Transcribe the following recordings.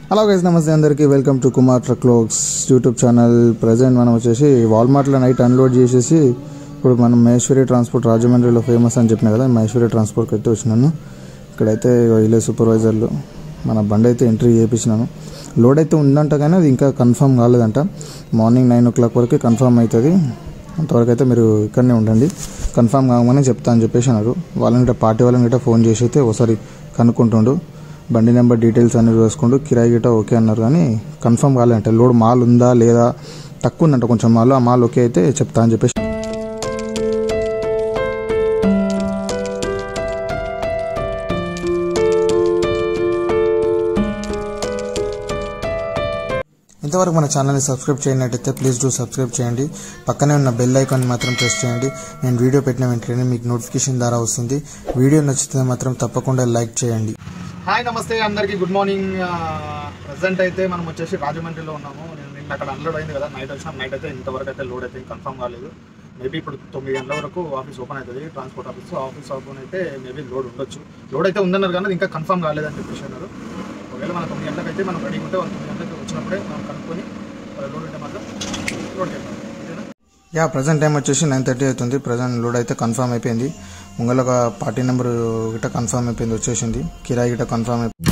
Hello guys నమస్తే అందరికీ welcome to Kumar truck logs YouTube channel present మనం వచ్చేసి వాల్మార్ట్లో నైట్ అన్లోడ్ చేసేసి ఇప్పుడు మనం మహేశ్వరి ట్రాన్స్పోర్ట్ రాజమండ్రిలో ఫేమస్ అని చెప్పిన కదా మహేశ్వరి ట్రాన్స్పోర్ట్కి అయితే వచ్చినాను ఇక్కడైతే వీళ్ళే సూపర్వైజర్లు మన బండి అయితే ఎంట్రీ చేయించినాను లోడ్ అయితే ఉందంట కానీ అది ఇంకా కన్ఫర్మ్ కాలేదంట మార్నింగ్ నైన్ ఓ క్లాక్ వరకు కన్ఫర్మ్ అవుతుంది అంతవరకు అయితే మీరు ఇక్కడనే ఉండండి కన్ఫర్మ్ కాగానే చెప్తా అని చెప్పేసి అన్నారు వాళ్ళని గిట్ట పార్టీ వాళ్ళని గిట్ట ఫోన్ చేసి అయితే ఒకసారి కనుక్కుంటుండు బండి నెంబర్ డీటెయిల్స్ అన్ని చూసుకుంటూ కిరాయి గిట్ట ఓకే అన్నారు కానీ కన్ఫర్మ్ కాలేదంట లోడ్ మాల్ ఉందా లేదా తక్కువ ఉందంట కొంచెం మాల్ ఆ మాల్ ఓకే అయితే చెప్తా అని చెప్పేసి ఇంతవరకు మన ఛానల్ని సబ్స్క్రైబ్ చేయనట్టయితే ప్లీజ్ డూ సబ్స్క్రైబ్ చేయండి పక్కనే ఉన్న బెల్ ఐకాన్ మాత్రం ప్రెస్ చేయండి నేను వీడియో పెట్టిన వెంటనే మీకు నోటిఫికేషన్ ద్వారా వస్తుంది వీడియో నచ్చితే మాత్రం తప్పకుండా లైక్ చేయండి హాయ్ నమస్తే అందరికీ గుడ్ మార్నింగ్ ప్రజెంట్ అయితే మనం వచ్చేసి రాజమండ్రిలో ఉన్నాము నేను నిన్న అక్కడ అన్లోడ్ అయింది కదా నైట్ వచ్చినాం నైట్ అయితే ఇంతవరకు అయితే లోడ్ అయితే కన్ఫర్మ్ కాలేదు మేబీ ఇప్పుడు తొమ్మిది గంటల వరకు ఆఫీస్ ఓపెన్ అవుతుంది ట్రాన్స్పోర్ట్ ఆఫీస్ ఆఫీస్ ఓపెన్ అయితే మేబీ లోడ్ ఉండొచ్చు లోడ్ అయితే ఉందన్నారు కానీ అది ఇంకా కన్ఫర్మ్ కాలేదని చెప్పేసి అన్నారు ఒకవేళ మన తొమ్మిది గంటలకు అయితే మనం రెడీ ఉంటే వాళ్ళు తొమ్మిది గంటలకు వచ్చినప్పుడే మనం కనుక్కొని వాళ్ళ లోడ్ ఉంటే మాత్రం లోడ్ చేద్దాం ఓకేనా యా ప్రజెంట్ టైం వచ్చేసి నైన్ థర్టీ అవుతుంది ప్రజెంట్ లోడ్ అయితే కన్ఫర్మ్ అయిపోయింది ముంగల ఒక పార్టీ నెంబర్ గిట్ట కన్ఫర్మ్ అయిపోయింది వచ్చేసింది కిరాయి గిట్ట కన్ఫర్మ్ అయిపోయింది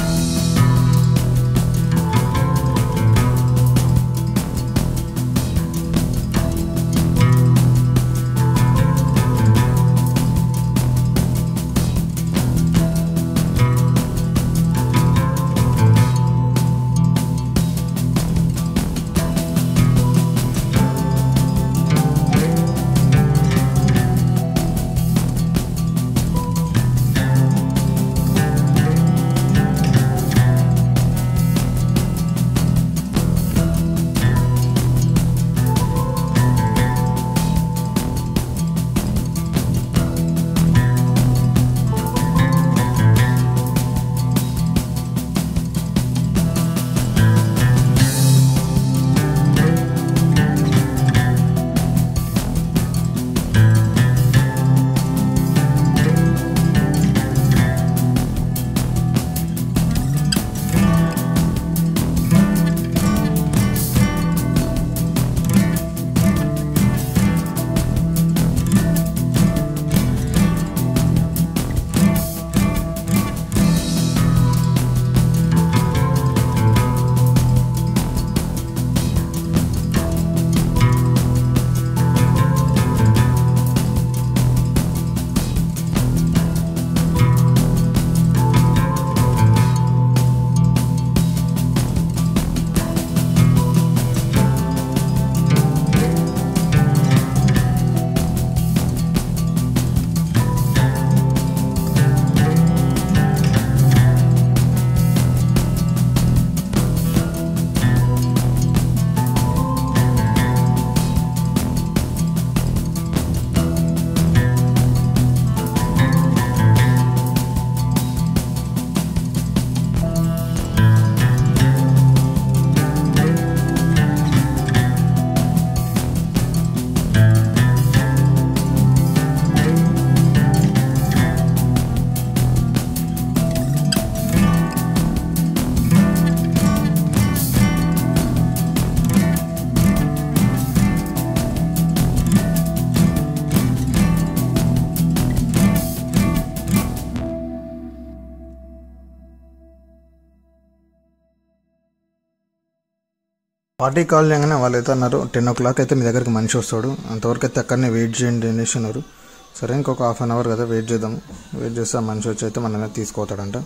పార్టీ కాల్ చేయగానే వాళ్ళు అయితే అన్నారు టెన్ ఓ క్లాక్ అయితే మీ దగ్గరికి మనిషి వస్తాడు అంతవరకు అయితే అక్కడనే వెయిట్ చేయండి అనేసి అన్నారు సరే ఇంకొక హాఫ్ అన్ అవర్ కదా వెయిట్ చేద్దాం వెయిట్ చేస్తే ఆ మనిషి వచ్చి అయితే మనల్ని తీసుకుపోతాడంట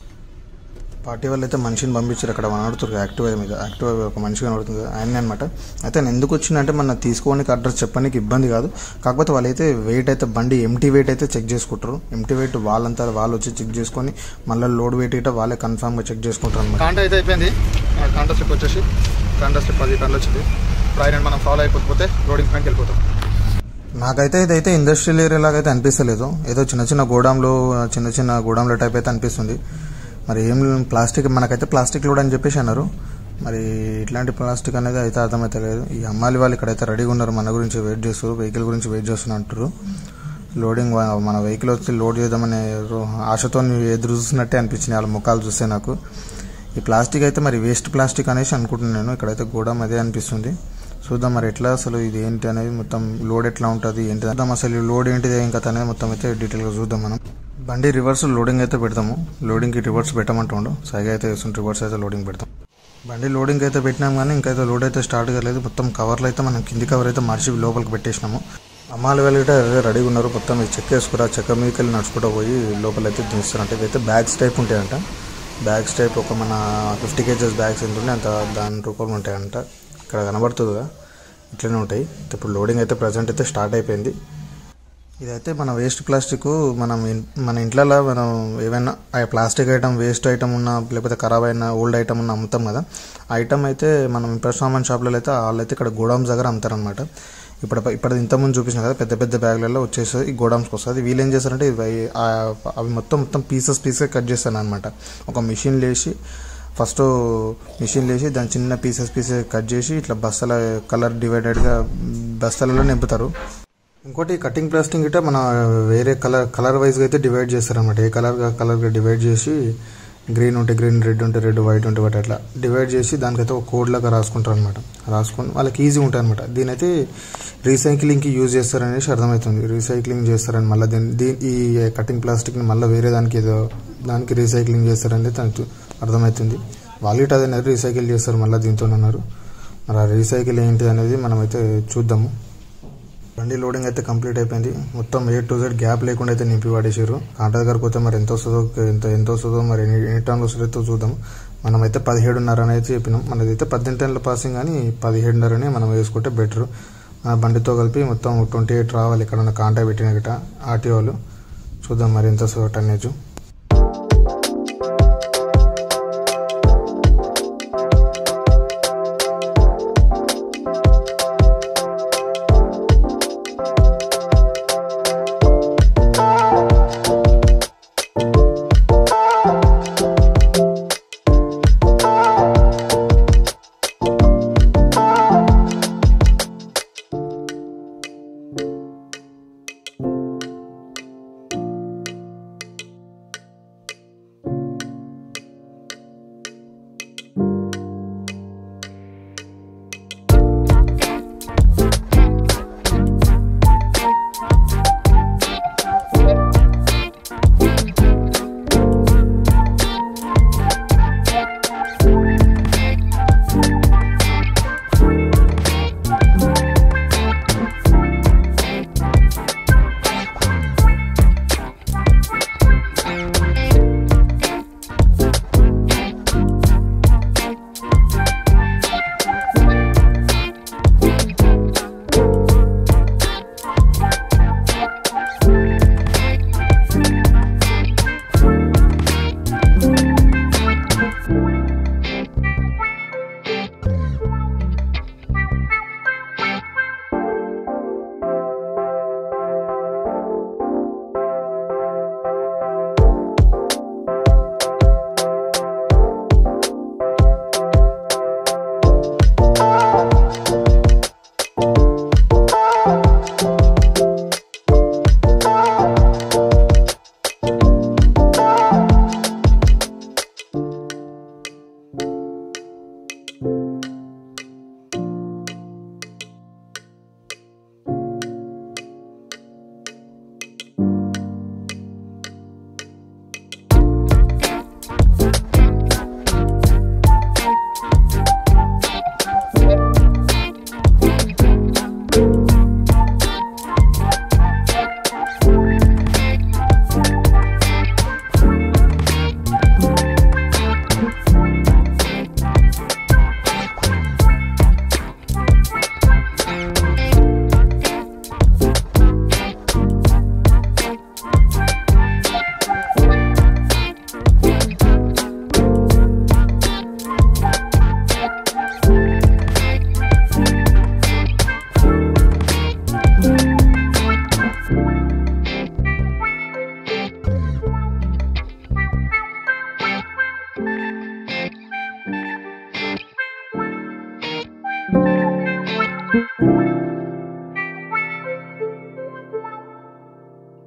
పార్టీ వాళ్ళు అయితే మనిషిని పంపించారు అక్కడ మన అడుగుతారు యాక్టివా మీద యాక్టివా ఒక మనిషి కనబడుతుంది ఆయనే అనమాట అయితే నేను ఎందుకు వచ్చిందంటే మన తీసుకోనికి అడ్రస్ చెప్పడానికి ఇబ్బంది కాదు కాకపోతే వాళ్ళైతే వెయిట్ అయితే బండి ఎంటీ వెయిట్ అయితే చెక్ చేసుకుంటారు ఎంటీ వెయిట్ వాళ్ళంతా వాళ్ళు వచ్చి చెక్ చేసుకొని మళ్ళీ లోడ్ వెయిట్ ఇట్లా వాళ్ళే కన్ఫామ్గా చెక్ చేసుకుంటారు అనమాట కాంటా అయితే అయిపోయింది కాంటా స్లిప్ వచ్చేసి కాంటా స్లిప్ పది టన్నులు వచ్చింది ఇప్పుడు ఆయన మనం ఫాలో అయిపోతే లోడింగ్ పైకి వెళ్ళిపోతాం నాకైతే ఇదైతే ఇండస్ట్రియల్ ఏరియా లాగా అయితే అనిపిస్తలేదు ఏదో చిన్న చిన్న గోడాంలో చిన్న చిన్న గోడాంల టైప్ అయితే అనిపిస్తుంది మరి ఏం ప్లాస్టిక్ మనకైతే ప్లాస్టిక్ లోడ్ అని చెప్పేసి అన్నారు మరి ఇట్లాంటి ప్లాస్టిక్ అనేది అయితే అర్థమైతే లేదు ఈ అమ్మాలి వాళ్ళు ఇక్కడైతే రెడీగా ఉన్నారు మన గురించి వెయిట్ చేస్తారు వెహికల్ గురించి వెయిట్ చేస్తున్నారు అంటారు లోడింగ్ వా- మన వెహికల్ వచ్చి లోడ్ చేద్దామనే రో- ఆశతో ఎదురు చూస్తున్నట్టే అనిపించింది వాళ్ళ ముఖాలు చూస్తే నాకు ఈ ప్లాస్టిక్ అయితే మరి వేస్ట్ ప్లాస్టిక్ అనేసి అనుకుంటున్నాను ఇక్కడైతే గోడౌన్ అదే అనిపిస్తుంది చూద్దాం మరి ఎట్లా అసలు ఇది ఏంటి అనేది మొత్తం లోడ్ ఎట్లా ఉంటుంది ఏంటి చూద్దాం అసలు ఈ లోడ్ ఏంటిది ఏం కథ అనేది మొత్తం అయితే డీటెయిల్గా చూద్దాం మనం బండి రివర్స్ లోడింగ్ అయితే పెడతాము లోడింగ్కి రివర్స్ పెట్టమంటుండు సైగా అయితే వేస్తుంటే రివర్స్ అయితే లోడింగ్ పెడతాం బండి లోడింగ్ అయితే పెట్టినాం కానీ ఇంకైతే లోడ్ అయితే స్టార్ట్ కాలేదు మొత్తం కవర్లు అయితే మనం కింది కవర్ అయితే మార్చి లోపలికి పెట్టేసినాము అమ్మాయిలు వెళ్ళితే రెడీగా ఉన్నారు మొత్తం ఈ చెక్ వేసుకురా చెక్క మీదకి వెళ్ళి నడుచుకుంటూ పోయి లోపల అయితే దించుతారంట ఇవైతే బ్యాగ్స్ టైప్ ఉంటాయంట బ్యాగ్స్ టైప్ ఒక మన ఫిఫ్టీ కేజెస్ బ్యాగ్స్ ఎంత ఉంటే అంత దాని రూపంలో ఉంటాయంట ఇక్కడ కనబడుతుందిగా ఇట్లనే ఉంటాయి ఇప్పుడు లోడింగ్ అయితే ప్రజెంట్ అయితే స్టార్ట్ అయిపోయింది ఇదైతే మన వేస్ట్ ప్లాస్టిక్ మనం ఇన్- మన ఇంట్లో మనం ఏమైనా ఆ ప్లాస్టిక్ ఐటమ్ వేస్ట్ ఐటమ్ ఉన్న లేకపోతే ఖరాబ్ అయిన ఓల్డ్ ఐటమ్ ఉన్న అమ్ముతాం కదా ఆ ఐటమ్ అయితే మనం ఇంటర్ సామాన్ షాప్లలో అయితే వాళ్ళు అయితే ఇక్కడ గోడౌన్స్ దగ్గర అమ్ముతారనమాట ఇప్పుడు ఇప్పుడు ఇంతకుముందు చూపించిన కదా పెద్ద పెద్ద బ్యాగ్లలో వచ్చేసి ఈ గోడౌన్స్కి వస్తుంది వీళ్ళు ఏం చేస్తారంటే ఇవి ఆ- అవి మొత్తం మొత్తం పీసెస్ పీసెస్ కట్ చేస్తాను అనమాట ఒక మిషన్ లేసి ఫస్ట్ మిషన్ లేసి దాని చిన్న పీసెస్ పీసెస్ కట్ చేసి ఇట్లా బస్తాల కలర్ డివైడెడ్గా బస్తాలలో నింపుతారు ఇంకోటి కటింగ్ ప్లాస్టింగ్ గిట్ట మన వేరే కలర్ కలర్ వైజ్గా అయితే డివైడ్ చేస్తారనమాట ఏ కలర్ కలర్గా డివైడ్ చేసి గ్రీన్ ఉంటే గ్రీన్ రెడ్ ఉంటే రెడ్ వైట్ ఉంటే వైట్ అట్లా డివైడ్ చేసి దానికైతే ఒక కోడ్ లాగా రాసుకుంటారు అనమాట రాసుకుని వాళ్ళకి ఈజీ ఉంటుంది అనమాట దీని అయితే రీసైక్లింగ్కి యూజ్ చేస్తారనేసి అర్థమవుతుంది రీసైక్లింగ్ చేస్తారని మళ్ళీ దీని దీని ఈ కటింగ్ ప్లాస్టిక్ని మళ్ళీ వేరే దానికి ఏదో దానికి రీసైక్లింగ్ చేస్తారనేది తనకు అర్థమవుతుంది వాళ్ళు ఇటు అదే రీసైకిల్ చేస్తారు మళ్ళీ దీంతో అన్నారు మరి ఆ రీసైకిల్ ఏంటి అనేది మనమైతే చూద్దాము బండి లోడింగ్ అయితే కంప్లీట్ అయిపోయింది మొత్తం ఏ టు జెడ్ గ్యాప్ లేకుండా అయితే నింపి పడేసారు కాంట దగ్గరకు పోతే మరి ఎంత వస్తుందో ఎంత ఎంత వస్తుందో మరి ఎన్ని ఎన్ని టన్నులు వస్తుందో చూద్దాం మనమైతే పదిహేడున్నర అని అయితే చెప్పినాం మనది అయితే పద్దెనిమిది టన్నుల పాసింగ్ కానీ పదిహేడున్నరని మనం వేసుకుంటే బెటర్ మన బండితో కలిపి మొత్తం ట్వంటీ ఎయిట్ రావాలి ఇక్కడ ఉన్న కాంటా పెట్టిన గిట ఆర్టీఓలు చూద్దాం మరి ఎంత వస్తుందో టన్నేజ్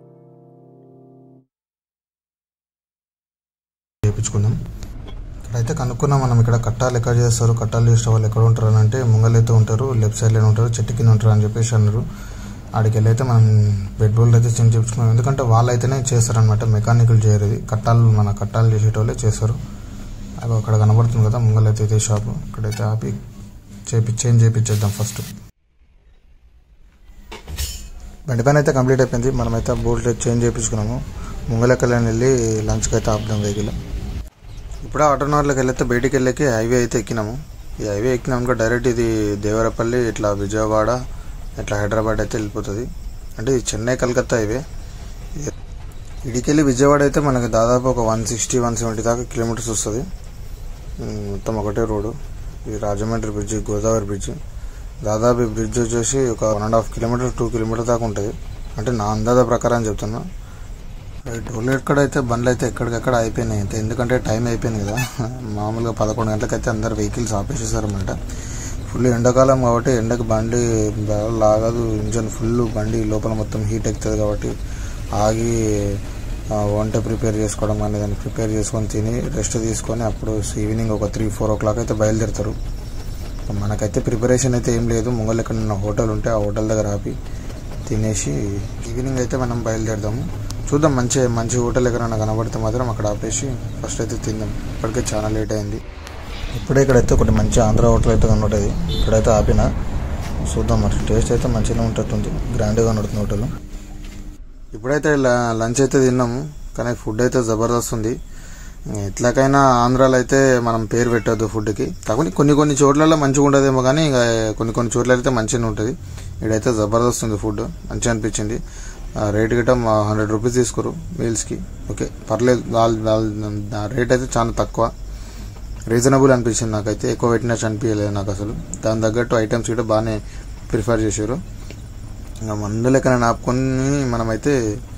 చేయించుకుందాం ఇక్కడైతే అయితే కనుక్కున్నాం మనం ఇక్కడ కట్టాలు ఎక్కడ చేస్తారు కట్టాలు చేసే వాళ్ళు ఎక్కడ ఉంటారు అని అంటే ముంగలైతే ఉంటారు లెఫ్ట్ సైడ్లో ఉంటారు చెట్టు కింద ఉంటారు అని చెప్పేసి అన్నారు ఆడికి వెళ్ళి అయితే మనం బెడ్ బోల్డ్ అయితే చేంజ్ చేయించుకున్నాం ఎందుకంటే వాళ్ళు అయితేనే చేస్తారనమాట మెకానికల్ చేయరు ఇది కట్టాలు మన కట్టాలు చేసేటోళ్ళే చేస్తారు అవి అక్కడ కనబడుతుంది కదా ముంగలైతే ఇదే షాపు ఇక్కడైతే ఆపి చేపి చేంజ్ చేయించేద్దాం ఫస్ట్ బండి పైన అయితే కంప్లీట్ అయిపోయింది మనమైతే బోల్ట్ చేంజ్ చేయించుకున్నాము ముంగలెక్కలని వెళ్ళి లంచ్కి అయితే ఆపుదాం వెహికల్ ఇప్పుడే ఆటోనగర్లోకి వెళ్ళితే బయటికి వెళ్ళకి హైవే అయితే ఎక్కినాము ఈ హైవే ఎక్కినాక డైరెక్ట్ ఇది దేవరపల్లి ఇట్లా విజయవాడ ఇట్లా హైదరాబాద్ అయితే వెళ్ళిపోతుంది అంటే ఇది చెన్నై కలకత్తా హైవే ఇడికెళ్ళి విజయవాడ అయితే మనకి దాదాపు ఒక వన్ సిక్స్టీ వన్ సెవెంటీ దాకా కిలోమీటర్స్ వస్తుంది ఉమ్, మొత్తం ఒకటే రోడ్డు ఇది రాజమండ్రి బ్రిడ్జ్ గోదావరి బ్రిడ్జ్ దాదాపు ఈ బ్రిడ్జ్ వచ్చేసి ఒక one and half kilometre two kilometre దాకా ఉంటుంది అంటే నా అందాజ ప్రకారం చెప్తున్నా టోల్ ఎక్కడ అయితే బండ్లు అయితే ఎక్కడికక్కడ అయిపోయినాయి అంతే ఎందుకంటే టైం అయిపోయింది కదా మామూలుగా పదకొండు గంటలకైతే అందరు వెహికల్స్ ఆపేసేసారు అనమాట ఫుల్ ఎండాకాలం కాబట్టి ఎండకు బండి బాగా లాగదు ఇంజన్ ఫుల్ బండి లోపల మొత్తం హీట్ ఎక్కుతుంది కాబట్టి ఆగి ఆ, వంట ప్రిపేర్ చేసుకోవడం కానీ దాన్ని ప్రిపేర్ చేసుకొని తిని రెస్ట్ తీసుకొని అప్పుడు ఈవినింగ్ ఒక త్రీ ఫోర్ ఓ క్లాక్ అయితే బయలుదేరుతారు మనకైతే ప్రిపరేషన్ అయితే ఏం లేదు ముంగల్ ఎక్కడ హోటల్ ఉంటే ఆ హోటల్ దగ్గర ఆపి తినేసి ఈవినింగ్ అయితే మనం బయలుదేరదాము చూద్దాం మంచి మంచి హోటల్ ఎక్కడైనా కనబడితే మాత్రం అక్కడ ఆపేసి ఫస్ట్ అయితే తిందాం ఇప్పటికే చాలా లేట్ అయింది ఇప్పుడే ఇక్కడైతే ఒకటి మంచి ఆంధ్ర హోటల్ అయితే కనబడేది ఇక్కడైతే ఆపిన చూద్దాం మరి టేస్ట్ అయితే మంచిగా ఉంటట్టుంది గ్రాండ్గా కనబడుతుంది హోటల్ ఇప్పుడైతే ల- లంచ్ అయితే తిన్నాము కానీ ఫుడ్ అయితే జబర్దస్త్ ఉంది ఎట్లాకైనా ఆంధ్రాలో అయితే మనం పేరు పెట్టొద్దు ఫుడ్కి కాకపోతే కొన్ని కొన్ని చోట్లలో మంచిగా ఉండదేమో కానీ ఇంకా కొన్ని కొన్ని చోట్ల అయితే మంచిగా ఉంటుంది ఇక్కడైతే జబర్దస్త్ ఉంది ఫుడ్ మంచిగా అనిపించింది ఆ, రేట్ గిట్ట హండ్రెడ్ రూపీస్ తీసుకోరు మీల్స్కి ఓకే పర్లేదు వాళ్ళ వాళ్ళ రేట్ అయితే చాలా తక్కువ రీజనబుల్ అనిపించింది నాకైతే ఎక్కువ పెట్టినట్టు అనిపించలేదు నాకు అసలు దాని తగ్గట్టు ఐటమ్స్ కూడా బాగానే ప్రిఫర్ చేశారు ఇంకా మందు లెక్కన నాపుకొని మనమైతే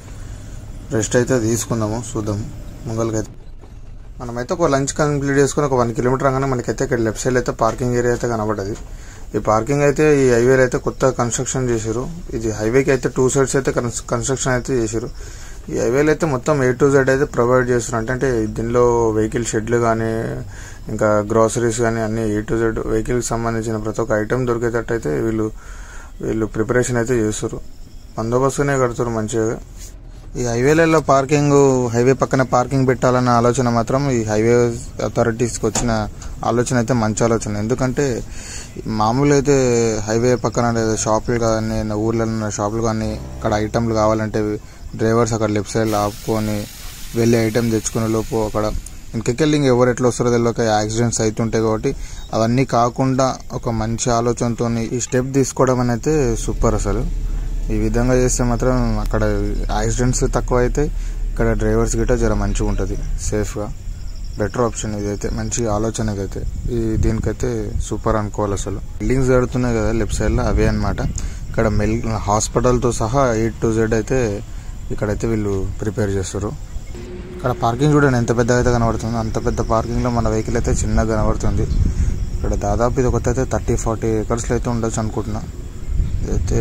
రెస్ట్ అయితే తీసుకుందాము చూద్దాము ముంగల్కి అయితే మనమైతే ఒక లంచ్ కంప్లీట్ చేసుకుని ఒక వన్ కిలోమీటర్ అనగానే మనకైతే ఇక్కడ లెఫ్ట్ సైడ్ అయితే పార్కింగ్ ఏరియా అయితే కనబడ్డది ఈ పార్కింగ్ అయితే ఈ హైవే అయితే కొత్త కన్స్ట్రక్షన్ చేశారు ఇది హైవేకి అయితే టూ సైడ్స్ అయితే కన్స్- కన్స్ట్రక్షన్ అయితే చేశారు ఈ హైవేలో అయితే మొత్తం ఏ టు జెడ్ అయితే ప్రొవైడ్ చేస్తున్నారు అంటే అంటే దీనిలో వెహికల్ షెడ్లు కానీ ఇంకా గ్రాసరీస్ కానీ అన్ని ఏ టు జెడ్ వెహికల్కి సంబంధించిన ప్రతి ఒక్క ఐటెం దొరికేటట్టు అయితే వీళ్ళు వీళ్ళు ప్రిపరేషన్ అయితే చేస్తారు బందోబస్తునే కడుతారు మంచిగా ఈ హైవేలలో పార్కింగ్ హైవే పక్కన పార్కింగ్ పెట్టాలన్న ఆలోచన మాత్రం ఈ హైవే అథారిటీస్కి వచ్చిన ఆలోచన అయితే మంచి ఆలోచన ఎందుకంటే మామూలుగా అయితే హైవే పక్కన లేదా షాపులు కానీ ఊర్లలో ఉన్న షాపులు కానీ అక్కడ ఐటమ్లు కావాలంటే డ్రైవర్స్ అక్కడ లెఫ్ట్ సైడ్ ఆపుకొని వెళ్ళి ఐటమ్ తెచ్చుకునే లోపు అక్కడ ఇంకెళ్ళి ఇంక ఎవరు ఎట్లా వస్తారో తెలియక యాక్సిడెంట్స్ అవుతుంటాయి కాబట్టి అవన్నీ కాకుండా ఒక మంచి ఆలోచనతో ఈ స్టెప్ తీసుకోవడం అనేది సూపర్ అసలు ఈ విధంగా చేస్తే మాత్రం అక్కడ యాక్సిడెంట్స్ తక్కువ అయితే ఇక్కడ డ్రైవర్స్ గిట్ట జర మంచిగా ఉంటుంది సేఫ్గా బెటర్ ఆప్షన్ ఇదైతే మంచి ఆలోచన ఇదైతే ఈ దీనికైతే సూపర్ అనుకోవాలి అసలు బిల్డింగ్స్ కడుతున్నాయి కదా లెఫ్ట్ సైడ్లో అవే అన్నమాట ఇక్కడ మెల్ హాస్పిటల్తో సహా ఎయిట్ టు జెడ్ అయితే ఇక్కడైతే వీళ్ళు ప్రిపేర్ చేస్తారు ఇక్కడ పార్కింగ్ చూడండి ఎంత పెద్దగా అయితే కనబడుతుంది అంత పెద్ద పార్కింగ్లో మన వెహికల్ అయితే చిన్నగా కనబడుతుంది ఇక్కడ దాదాపు ఇది ఒకటి అయితే థర్టీ ఫార్టీ ఏకర్స్లో అయితే ఉండొచ్చు అనుకుంటున్నా ఇదైతే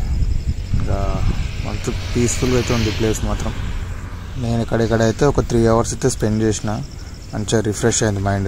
ఇంకా మంచి పీస్ఫుల్గా అయితే ఉంది ప్లేస్ మాత్రం నేను ఇక్కడ ఇక్కడ అయితే ఒక త్రీ అవర్స్ అయితే స్పెండ్ చేసిన మంచిగా రిఫ్రెష్ అయింది మైండ్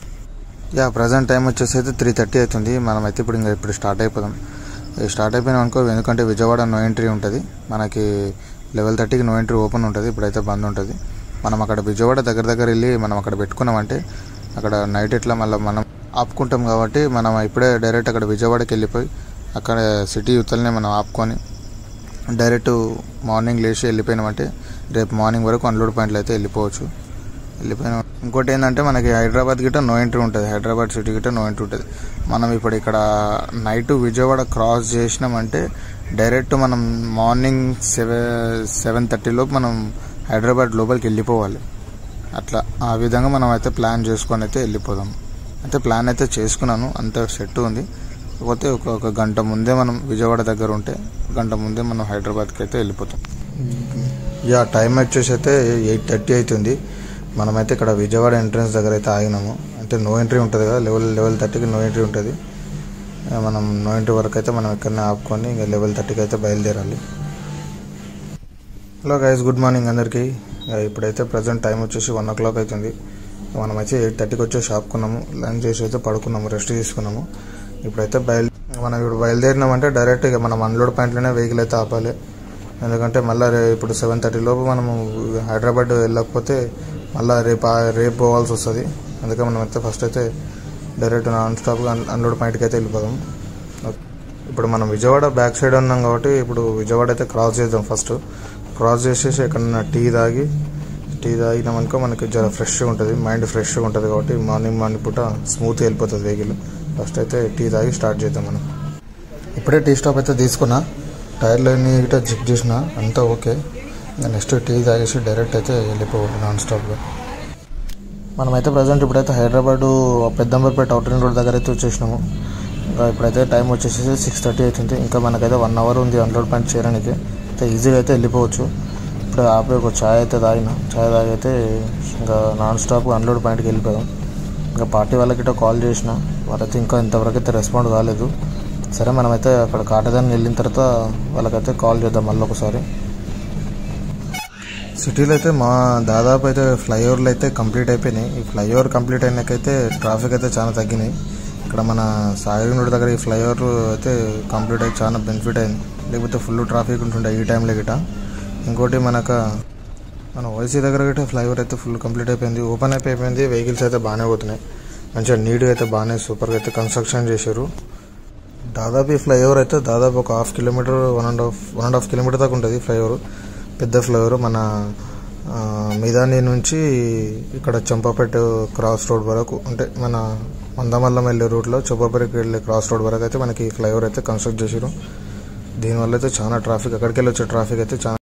యా ప్రజెంట్ టైం వచ్చేసి అయితే త్రీ థర్టీ అవుతుంది మనం అయితే ఇప్పుడు ఇంకా ఇప్పుడు స్టార్ట్ అయిపోదాం ఇది స్టార్ట్ అయిపోయినాం అనుకో ఎందుకంటే విజయవాడ నో ఎంట్రీ ఉంటుంది మనకి లెవెల్ థర్టీకి నో ఎంట్రీ ఓపెన్ ఉంటుంది ఇప్పుడైతే బంద్ ఉంటుంది మనం అక్కడ విజయవాడ దగ్గర దగ్గర వెళ్ళి మనం అక్కడ పెట్టుకున్నామంటే అక్కడ నైట్ ఎట్లా మళ్ళీ మనం ఆపుకుంటాం కాబట్టి మనం ఇప్పుడే డైరెక్ట్ అక్కడ విజయవాడకి వెళ్ళిపోయి అక్కడ సిటీ యువతలనే మనం ఆపుకొని డైరెక్ట్ మార్నింగ్ లేచి వెళ్ళిపోయినామంటే రేపు మార్నింగ్ వరకు అన్లోడ్ పాయింట్లు అయితే వెళ్ళిపోవచ్చు వెళ్ళిపోయిన ఇంకోటి ఏంటంటే మనకి హైదరాబాద్ గిట్ట నో ఎంట్రీ ఉంటుంది హైదరాబాద్ సిటీ గిట్ట నో ఎంట్రీ ఉంటుంది మనం ఇప్పుడు ఇక్కడ నైట్ విజయవాడ క్రాస్ చేసినామంటే డైరెక్ట్ మనం మార్నింగ్ సెవెన్ సెవెన్ థర్టీలోపు మనం హైదరాబాద్ లోపలికి వెళ్ళిపోవాలి అట్లా ఆ విధంగా మనం అయితే ప్లాన్ చేసుకొని అయితే వెళ్ళిపోదాం అయితే ప్లాన్ అయితే చేసుకున్నాను అంత సెట్ ఉంది కాకపోతే ఒక ఒక గంట ముందే మనం విజయవాడ దగ్గర ఉంటే గంట ముందే మనం హైదరాబాద్కి అయితే వెళ్ళిపోతాం యా టైం వచ్చేసి అయితే ఎయిట్ థర్టీ అవుతుంది మనమైతే ఇక్కడ విజయవాడ ఎంట్రన్స్ దగ్గర అయితే ఆగినాము అంటే నో ఎంట్రీ ఉంటుంది కదా లెవెల్ లెవెల్ థర్టీకి నో ఎంట్రీ ఉంటుంది ఆ, మనం నో ఎంట్రీ వరకు అయితే మనం ఎక్కడనే ఆపుకొని ఇంకా లెవెల్ థర్టీకి అయితే బయలుదేరాలి హలో గైస్ గుడ్ మార్నింగ్ అందరికీ ఆ, ఇప్పుడైతే ప్రజెంట్ టైం వచ్చేసి వన్ ఓ క్లాక్ అవుతుంది మనం అయితే ఎయిట్ థర్టీకి వచ్చే షాప్ కొన్నాము లంచ్ చేసి అయితే పడుకున్నాము రెస్ట్ తీసుకున్నాము ఇప్పుడైతే బయలు మనం ఇప్పుడు బయలుదేరినామంటే డైరెక్ట్ ఇక మనం అన్లోడ్ పాయింట్లోనే వెహికల్ అయితే ఆపాలి ఎందుకంటే మళ్ళీ రే ఇప్పుడు సెవెన్ థర్టీ లోపు మనము హైదరాబాద్ వెళ్ళకపోతే మళ్ళీ రేపు ఆ- రేపు పోవాల్సి వస్తుంది అందుకే మనం అయితే ఫస్ట్ అయితే డైరెక్ట్ నాన్ స్టాప్గా అన్లోడ్ పాయింట్కి అయితే వెళ్ళిపోదాం ఓకే. ఇప్పుడు మనం విజయవాడ బ్యాక్ సైడ్ ఉన్నాం కాబట్టి ఇప్పుడు విజయవాడ అయితే క్రాస్ చేద్దాం ఫస్ట్ క్రాస్ చేసేసి ఎక్కడన్నా టీ తాగి టీ తాగినామనుకో మనకి జర ఫ్రెష్గా ఉంటుంది మైండ్ ఫ్రెష్గా ఉంటుంది కాబట్టి మార్నింగ్ మార్నింగ్ పూట స్మూత్ వెళ్ళిపోతుంది వెహికల్ ఫస్ట్ అయితే టీ తాగి స్టార్ట్ చేద్దాం మనం ఇప్పుడే టీ స్టాప్ అయితే తీసుకున్నా టైర్లు అన్ని గిట్ట చెక్ చేసిన అంతా ఓకే నెక్స్ట్ టీ తాగేసి డైరెక్ట్ అయితే వెళ్ళిపోవాలి నాన్ స్టాప్గా మనమైతే ప్రజెంట్ ఇప్పుడైతే Hyderabad Peddamberpet outer ring road దగ్గర అయితే వచ్చేసినాము ఇంకా ఇప్పుడైతే టైం వచ్చేసి సిక్స్ థర్టీ అవుతుంది ఇంకా మనకైతే వన్ అవర్ ఉంది అన్లోడ్ పాయింట్ చేయడానికి అయితే ఈజీగా అయితే వెళ్ళిపోవచ్చు ఇప్పుడు ఆపి ఒక ఛాయ్ అయితే తాగిన ఛాయ్ తాగైతే ఇంకా నాన్ స్టాప్ అన్లోడ్ పాయింట్కి వెళ్ళిపోయాం ఇంకా పార్టీ వాళ్ళకి ఇట్లా కాల్ చేసిన వాళ్ళైతే ఇంకా ఇంతవరకు అయితే రెస్పాండ్ కాలేదు సరే మనమైతే అక్కడ కాటదాన్ని వెళ్ళిన తర్వాత వాళ్ళకైతే కాల్ చేద్దాం మళ్ళీ ఒకసారి సిటీలో అయితే మా దాదాపు అయితే ఫ్లైఓవర్లు అయితే కంప్లీట్ అయిపోయినాయి ఈ ఫ్లైఓవర్ కంప్లీట్ అయినాకైతే ట్రాఫిక్ అయితే చాలా తగ్గినాయి ఇక్కడ మన సాగర్ రోడ్ దగ్గర ఈ ఫ్లైఓవర్ అయితే కంప్లీట్ అయ్యి చాలా బెనిఫిట్ అయింది లేకపోతే ఫుల్ ట్రాఫిక్ ఉంటుండే ఈ టైంలో గిట ఇంకోటి మనకు మన ఓసీ దగ్గర గిట్ట ఫ్లైఓవర్ అయితే ఫుల్ కంప్లీట్ అయిపోయింది ఓపెన్ అయిపోయింది వెహికల్స్ అయితే బాగానే పోతున్నాయి మంచిగా నీట్గా అయితే బాగానే సూపర్గా అయితే కన్స్ట్రక్షన్ చేశారు దాదాపు ఈ ఫ్లైఓవర్ అయితే దాదాపు ఒక half kilometre one and half one and half kilometre దాకా ఉంటుంది ఫ్లైఓవర్ పెద్ద ఫ్లైఓవర్ మన ఆ, మిదాని నుంచి ఇక్కడ చంపాపేట క్రాస్ రోడ్ వరకు అంటే మన మందమల్లం వెళ్ళే రూట్లో చంపాపేటకి వెళ్ళే క్రాస్ రోడ్ వరకు అయితే మనకి ఈ ఫ్లైఓవర్ అయితే కన్స్ట్రక్ట్ చేసారు దీనివల్ల అయితే చాలా ట్రాఫిక్ అక్కడికి వెళ్ళి వచ్చే ట్రాఫిక్ అయితే చాలా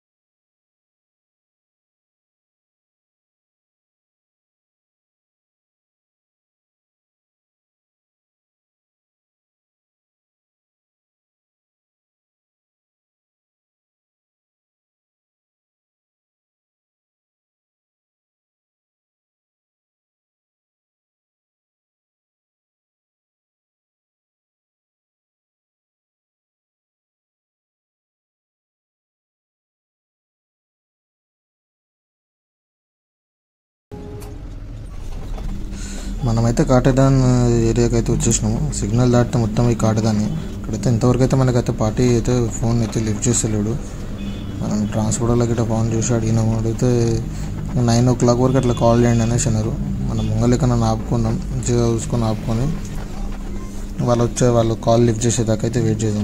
మనమైతే కాటేదాన్ ఏరియాకి అయితే వచ్చేసినాము సిగ్నల్ దాటితే మొత్తం ఈ కాటేదాన్ని ఇక్కడైతే ఇంతవరకు అయితే మనకైతే పార్టీ అయితే ఫోన్ అయితే లిఫ్ట్ చేస్తలేడు మనం ట్రాన్స్పోర్ట్ వాళ్ళకి ఇట్లా ఫోన్ చేసి అడిగినాము అడిగితే నైన్ ఓ క్లాక్ వరకు అట్లా కాల్ చేయండి అనేసి అన్నారు మనం ముంగలికన్నా ఆపుకున్నాం మంచిగా చూసుకొని ఆపుకొని వాళ్ళు వచ్చే వాళ్ళు కాల్ లిఫ్ట్ చేసేదాకా అయితే వెయిట్ చేద్దాం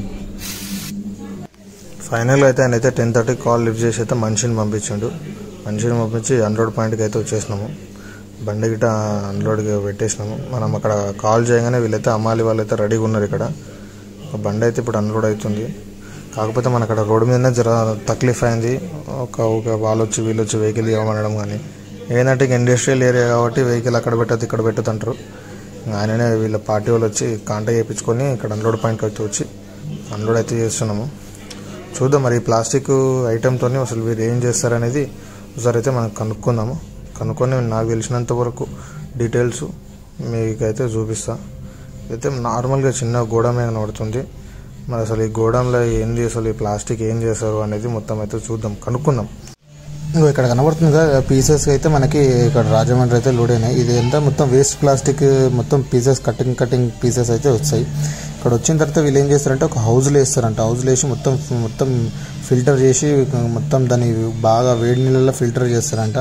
ఫైనల్గా అయితే ఆయన అయితే టెన్ థర్టీకి కాల్ లిఫ్ట్ చేసి అయితే మనిషిని పంపించాడు మనిషిని పంపించి అన్లోడ్ పాయింట్కి అయితే వచ్చేసినాము బండి గిట్ట అన్లోడ్కి పెట్టేసినాము మనం అక్కడ కాల్ చేయగానే వీళ్ళైతే అమ్మాలి వాళ్ళు అయితే రెడీగా ఉన్నారు ఇక్కడ ఒక బండి అయితే ఇప్పుడు అన్లోడ్ అవుతుంది కాకపోతే మన అక్కడ రోడ్డు మీదనే జర తక్లీఫ్ అయింది ఒక ఒక వాళ్ళు వచ్చి వీళ్ళు వచ్చి వెహికల్ ఇవ్వమనడం కానీ ఏంటంటే ఇక ఇండస్ట్రియల్ ఏరియా కాబట్టి వెహికల్ అక్కడ పెట్టద్దు ఇక్కడ పెట్టద్దు అంటారు ఆయననే వీళ్ళ పార్టీ వాళ్ళు వచ్చి కాంటాక్ట్ చేయించుకొని ఇక్కడ అన్లోడ్ పాయింట్కి అయితే వచ్చి అన్లోడ్ అయితే చేస్తున్నాము చూద్దాం మరి ఈ ప్లాస్టిక్ ఐటెంతో అసలు వీరు ఏం చేస్తారనేది ఒకసారి అయితే మనం కనుక్కుందాము కనుక్కొని నాకు తెలిసినంత వరకు డీటెయిల్స్ మీకైతే చూపిస్తా అయితే నార్మల్గా చిన్న గోడమే కనబడుతుంది మరి అసలు ఈ గోడంలో ఏంది అసలు ఈ ప్లాస్టిక్ ఏం చేస్తారు అనేది మొత్తం అయితే చూద్దాం కనుక్కుందాం ఇంకో ఇక్కడ కనబడుతుంది కదా పీసెస్ అయితే మనకి ఇక్కడ రాజమండ్రి అయితే లోడ్ అయినాయి ఇది ఎంత మొత్తం వేస్ట్ ప్లాస్టిక్ మొత్తం పీసెస్ కటింగ్ కటింగ్ పీసెస్ అయితే వచ్చాయి ఇక్కడ వచ్చిన తర్వాత వీళ్ళు ఏం చేస్తారంటే ఒక హౌజ్లో వేస్తారంట హౌజ్లో వేసి మొత్తం మొత్తం ఫిల్టర్ చేసి మొత్తం దాన్ని బాగా వేడి నీళ్ళలో ఫిల్టర్ చేస్తారంట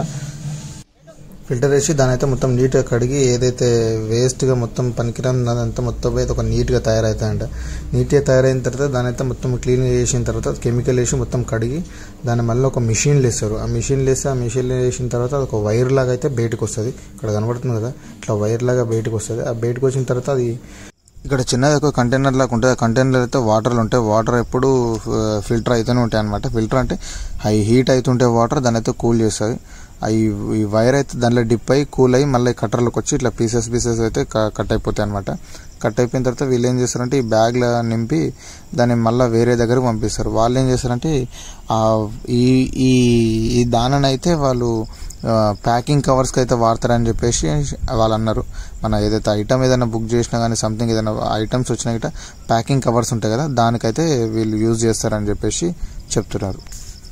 ఫిల్టర్ వేసి దాని అయితే మొత్తం నీట్గా కడిగి ఏదైతే వేస్ట్గా మొత్తం పనికిరాని అదంతా మొత్తం అయితే ఒక నీట్గా తయారవుతాయంట నీట్గా తయారైన తర్వాత దాని అయితే మొత్తం క్లీన్ చేసిన తర్వాత కెమికల్ వేసి మొత్తం కడిగి దాని మళ్ళీ ఒక మిషన్లు వేస్తారు ఆ మిషన్లు వేసి ఆ మిషన్లు వేసిన తర్వాత అది ఒక వైర్ లాగా అయితే బయటకు వస్తుంది ఇక్కడ కనబడుతుంది కదా ఇట్లా వైర్ లాగా బయటకు వస్తుంది ఆ బయటకు వచ్చిన తర్వాత అది ఇక్కడ చిన్నది ఒక కంటైనర్ లాగా ఉంటుంది ఆ కంటైనర్ అయితే వాటర్లు ఉంటాయి వాటర్ ఎప్పుడు ఫిల్టర్ అయితేనే ఉంటాయి అనమాట ఫిల్టర్ అంటే హై హీట్ అవుతుంటే వాటర్ దాని అయితే కూల్ చేస్తుంది అవి ఈ వైర్ అయితే దాంట్లో డిప్ అయ్యి కూల్ అయ్యి మళ్ళీ కట్టర్లోకి వచ్చి ఇట్లా పీసెస్ పీసెస్ అయితే క- కట్ అయిపోతాయి అనమాట కట్ అయిపోయిన తర్వాత వీళ్ళు ఏం చేస్తారంటే ఈ బ్యాగ్లో నింపి దాన్ని మళ్ళీ వేరే దగ్గరకు పంపిస్తారు వాళ్ళు ఏం చేస్తారంటే ఆ ఈ ఈ ఈ దానని అయితే వాళ్ళు ప్యాకింగ్ కవర్స్కి అయితే వాడతారని చెప్పేసి వాళ్ళు అన్నారు మన ఏదైతే ఐటమ్ ఏదైనా బుక్ చేసినా కానీ సంథింగ్ ఏదైనా ఐటమ్స్ వచ్చినా గిట్ట ప్యాకింగ్ కవర్స్ ఉంటాయి కదా దానికైతే వీళ్ళు యూజ్ చేస్తారని చెప్పేసి చెప్తున్నారు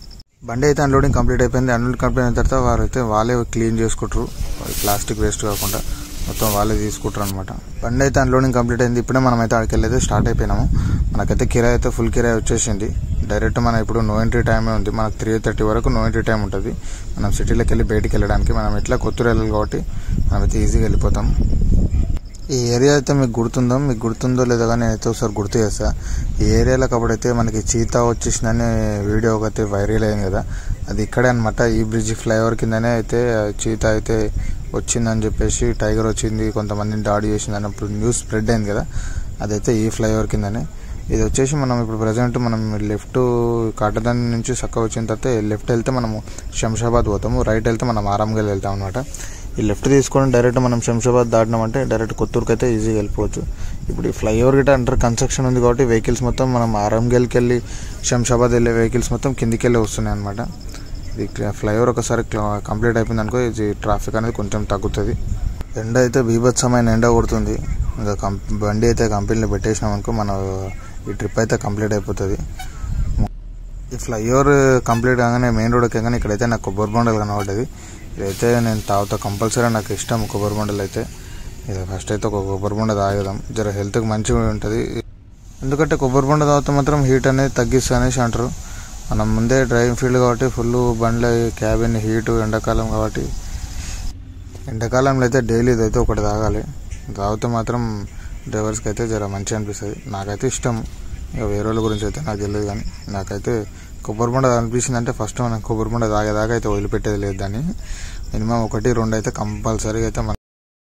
బండి అయితే అన్లోడింగ్ కంప్లీట్ అయిపోయింది అన్లోడింగ్ కంప్లీట్ అయిన తర్వాత వారు అయితే వాళ్ళే క్లీన్ చేసుకుంటారు ప్లాస్టిక్ వేస్ట్ కాకుండా మొత్తం వాళ్ళే తీసుకుంటారు అనమాట బండి అయితే అన్లోడింగ్ కంప్లీట్ అయింది ఇప్పుడే మనం అయితే అక్కడికి వెళ్ళైతే స్టార్ట్ అయిపోయినాము మనకైతే కిరాయి అయితే ఫుల్ కిరాయి వచ్చేసింది డైరెక్ట్ మన ఇప్పుడు నో ఎంట్రీ టైమే ఉంది మనకు త్రీ థర్టీ వరకు నో ఎంట్రీ టైం ఉంటుంది మనం సిటీలోకి వెళ్ళి బయటికి వెళ్ళడానికి మనం ఎట్లా కొత్తూరు వెళ్ళాలి కాబట్టి మనమైతే ఈజీగా వెళ్ళిపోతాం ఈ ఏరియా అయితే మీకు గుర్తుందో మీకు గుర్తుందో లేదో కానీ నేనైతే ఒకసారి గుర్తు చేస్తా ఈ ఏరియాలో కాబట్టయితే మనకి చీతా వచ్చేసిందని వీడియో ఒకటి వైరల్ అయింది కదా అది ఇక్కడే అనమాట ఈ బ్రిడ్జ్ ఫ్లైఓవర్ కిందనే అయితే చీతా అయితే వచ్చిందని చెప్పేసి టైగర్ వచ్చింది కొంతమందిని దాడి చేసిందని అప్పుడు న్యూస్ స్ప్రెడ్ అయింది కదా అదైతే ఈ ఫ్లైఓవర్ కిందనే ఇది వచ్చేసి మనం ఇప్పుడు ప్రజెంట్ మనం లెఫ్ట్ కాటదాని నుంచి చక్క వచ్చిన తర్వాత లెఫ్ట్ వెళ్తే మనము శంషాబాద్ పోతాము రైట్ వెళ్తే మనం ఆరాంగల్ వెళ్తాం అనమాట ఈ లెఫ్ట్ తీసుకొని డైరెక్ట్ మనం శంషాబాద్ దాటినామంటే డైరెక్ట్ కొత్తూరుకి అయితే ఈజీగా వెళ్ళిపోవచ్చు ఇప్పుడు ఈ ఫ్లైఓవర్ గిట్ట అండర్ కన్స్ట్రక్షన్ ఉంది కాబట్టి వెహికల్స్ మొత్తం మనం ఆరాంగల్కి వెళ్ళి శంషాబాద్ వెళ్ళే వెహికల్స్ మొత్తం కిందికి వెళ్ళి వస్తున్నాయి అనమాట ఇది ఫ్లైఓవర్ ఒకసారి కంప్లీట్ అయిపోయింది అనుకో ఇది ట్రాఫిక్ అనేది కొంచెం తగ్గుతుంది ఎండ అయితే బీభత్సమైన ఎండ కొడుతుంది ఇంకా కం బండి అయితే కంపెనీలో పెట్టేసినాం అనుకో మన ఈ ట్రిప్ అయితే కంప్లీట్ అయిపోతుంది ఈ ఫ్లైఓవర్ కంప్లీట్ కాగానే మెయిన్ రోడ్ ఎక్కగానే ఇక్కడైతే నాకు కొబ్బరి బొండలు కనబడ్డది ఇదైతే నేను తాగుతా కంపల్సరీ నాకు ఇష్టం కొబ్బరి బొండలు అయితే ఇది ఫస్ట్ అయితే ఒక కొబ్బరి బొండ తాగదాం జర హెల్త్కి మంచిగా ఉంటుంది ఎందుకంటే కొబ్బరి బొండ తాగితే మాత్రం హీట్ అనేది తగ్గిస్తా అనేసి అంటారు మనం ముందే డ్రైవింగ్ ఫీల్డ్ కాబట్టి ఫుల్ బండ్ల క్యాబిన్ హీట్ ఎండాకాలం కాబట్టి ఎండాకాలంలో అయితే డైలీ ఇదైతే ఒకటి తాగాలి తాగితే మాత్రం డ్రైవర్స్కి అయితే జర మంచిగా అనిపిస్తుంది నాకైతే ఇష్టం ఇక వేరే వాళ్ళ గురించి అయితే నాకు తెలియదు కానీ నాకైతే కొబ్బరి బొండ అనిపించింది అంటే ఫస్ట్ మనం కొబ్బరి బొండ తాగేదాకా అయితే వదిలిపెట్టేది లేదు దాన్ని మినిమం ఒకటి రెండు అయితే కంపల్సరీగా అయితే మన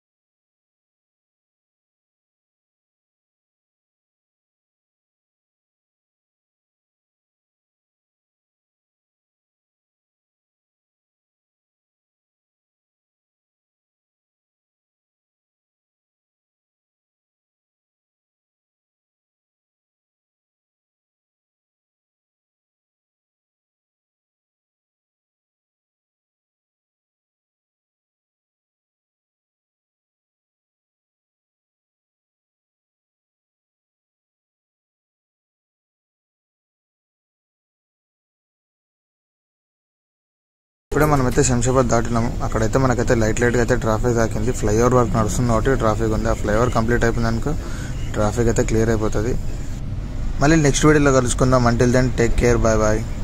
ఇప్పుడే మనమైతే శంషాబాద్ దాటినాము అక్కడైతే మనకైతే లైట్ లైట్గా అయితే ట్రాఫిక్ తాకింది ఫ్లైఓవర్ వర్క్ నడుస్తుంది కాబట్టి ట్రాఫిక్ ఉంది ఆ ఫ్లైఓవర్ కంప్లీట్ అయిపోయిందనుకో ట్రాఫిక్ అయితే క్లియర్ అయిపోతుంది మళ్ళీ నెక్స్ట్ వీడియోలో కలుసుకుందాం until then take care bye bye